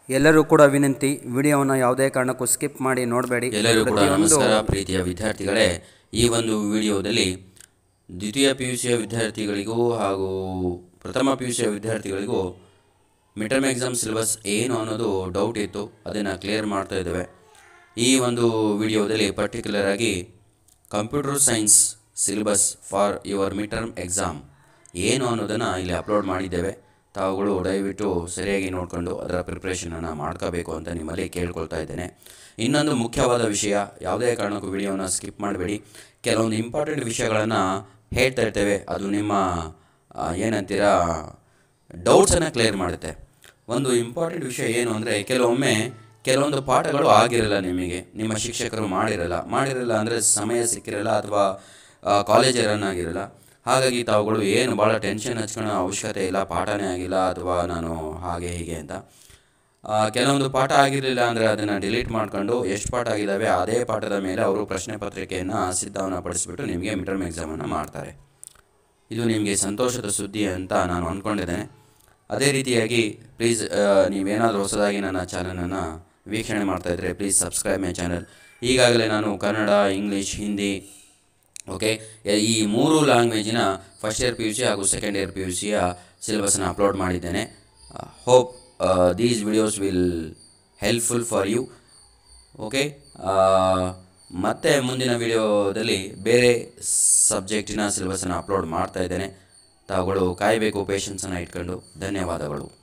ಎಲ್ಲರೂ ಕೂಡ ವಿನಂತಿ ವಿಡಿಯೋವನ್ನು ಯಾವುದೇ ಕಾರಣಕ್ಕೂ ಸ್ಕಿಪ್ ಮಾಡಿ ನೋಡಬೇಡಿ ಎಲ್ಲರಿಗೂ ಕೂಡ ನಮಸ್ಕಾರ ಪ್ರೀತಿಯ ವಿದ್ಯಾರ್ಥಿಗಳೇ ಈ ಒಂದು ವಿಡಿಯೋದಲ್ಲಿ ದ್ವಿತೀಯ ಪಿ ಯು ಸಿಯ ವಿದ್ಯಾರ್ಥಿಗಳಿಗೂ ಹಾಗೂ ಪ್ರಥಮ ಪಿ ಯು ಸಿಯ ವಿದ್ಯಾರ್ಥಿಗಳಿಗೂ ಮಿಡ್ ಟರ್ಮ್ ಎಕ್ಸಾಮ್ ಸಿಲೆಬಸ್ ಏನು ಅನ್ನೋದು ಡೌಟ್ ಇತ್ತು ಅದನ್ನು ಕ್ಲಿಯರ್ ಮಾಡ್ತಾ ಇದ್ದೇವೆ ಈ ಒಂದು ವಿಡಿಯೋದಲ್ಲಿ ಪರ್ಟಿಕ್ಯುಲರ್ ಆಗಿ computer science syllabus for your mid term exam ಏನು ಅನ್ನೋದನ್ನು ಇಲ್ಲಿ ಅಪ್ಲೋಡ್ ಮಾಡಿದ್ದೇವೆ ತಾವುಗಳು ದಯವಿಟ್ಟು ಸರಿಯಾಗಿ ನೋಡಿಕೊಂಡು ಅದರ ಪ್ರಿಪ್ರೇಷನನ್ನು ಮಾಡ್ಕೋಬೇಕು ಅಂತ ನಿಮ್ಮಲ್ಲಿ ಕೇಳ್ಕೊಳ್ತಾ ಇದ್ದೇನೆ ಇನ್ನೊಂದು ಮುಖ್ಯವಾದ ವಿಷಯ ಯಾವುದೇ ಕಾರಣಕ್ಕೂ ವಿಡಿಯೋನ ಸ್ಕಿಪ್ ಮಾಡಬೇಡಿ ಕೆಲವೊಂದು ಇಂಪಾರ್ಟೆಂಟ್ ವಿಷಯಗಳನ್ನು ಹೇಳ್ತಾ ಇರ್ತೇವೆ ಅದು ನಿಮ್ಮ ಆ, ಏನಂತೀರಾ ಡೌಟ್ಸನ್ನು ಕ್ಲಿಯರ್ ಮಾಡುತ್ತೆ ಒಂದು ಇಂಪಾರ್ಟೆಂಟ್ ವಿಷಯ ಏನು ಅಂದರೆ ಕೆಲವೊಮ್ಮೆ ಕೆಲವೊಂದು ಪಾಠಗಳು ಆಗಿರಲ್ಲ ನಿಮಗೆ ನಿಮ್ಮ ಶಿಕ್ಷಕರು ಮಾಡಿರಲ್ಲ ಮಾಡಿರಲ್ಲ ಅಂದರೆ ಸಮಯ ಸಿಕ್ಕಿರಲ್ಲ ಅಥವಾ ಕಾಲೇಜ್ ರನ್ ಆಗಿರಲ್ಲ ಹಾಗಾಗಿ ತಾವುಗಳು ಏನು ಭಾಳ ಟೆನ್ಷನ್ ಹಚ್ಕೊಳ್ಳೋ ಅವಶ್ಯಕತೆ ಇಲ್ಲ ಪಾಠನೇ ಆಗಿಲ್ಲ ಅಥವಾ ನಾನು ಹಾಗೆ ಹೀಗೆ ಅಂತ ಆ, ಕೆಲವೊಂದು ಪಾಠ ಆಗಿರಲಿಲ್ಲ ಅಂದರೆ ಅದನ್ನು ಡಿಲೀಟ್ ಮಾಡ್ಕೊಂಡು ಎಷ್ಟು ಪಾಠ ಆಗಿದ್ದಾವೆ ಅದೇ ಪಾಠದ ಮೇಲೆ ಅವರು ಪ್ರಶ್ನೆ ಪತ್ರಿಕೆಯನ್ನು ಸಿದ್ಧವನ್ನು ಪಡಿಸಿಬಿಟ್ಟು ನಿಮಗೆ ಮಿಡ್ ಟರ್ಮ್ ಎಕ್ಸಾಮನ್ನು ಮಾಡ್ತಾರೆ ಇದು ನಿಮಗೆ ಸಂತೋಷದ ಸುದ್ದಿ ಅಂತ ನಾನು ಅಂದ್ಕೊಂಡಿದ್ದೇನೆ ಅದೇ ರೀತಿಯಾಗಿ ಪ್ಲೀಸ್ ನೀವೇನಾದರೂ ಹೊಸದಾಗಿ ನನ್ನ ಚಾನಲನ್ನು ವೀಕ್ಷಣೆ ಮಾಡ್ತಾಯಿದ್ರೆ ಪ್ಲೀಸ್ ಸಬ್ಸ್ಕ್ರೈಬ್ ಮೈ ಚಾನಲ್ ಈಗಾಗಲೇ ನಾನು ಕನ್ನಡ ಇಂಗ್ಲೀಷ್ ಹಿಂದಿ ಓಕೆ ಈ ಮೂರು ಲ್ಯಾಂಗ್ವೇಜಿನ first year P U C ಹಾಗೂ ಸೆಕೆಂಡ್ ಇಯರ್ ಪಿ ಯು ಸಿಯ ಸಿಲೆಬಸ್ನ ಅಪ್ಲೋಡ್ ಮಾಡಿದ್ದೇನೆ hope these videos will helpful for you okay ಮತ್ತೆ ಮುಂದಿನ ವಿಡಿಯೋದಲ್ಲಿ ಬೇರೆ ಸಬ್ಜೆಕ್ಟಿನ ಸಿಲೆಬಸನ್ನು ಅಪ್ಲೋಡ್ ಮಾಡ್ತಾ ಇದ್ದೇನೆ ತಾವುಗಳು ಕಾಯಬೇಕು ಪೇಷನ್ಸನ್ನು ಇಟ್ಕೊಂಡು ಧನ್ಯವಾದಗಳು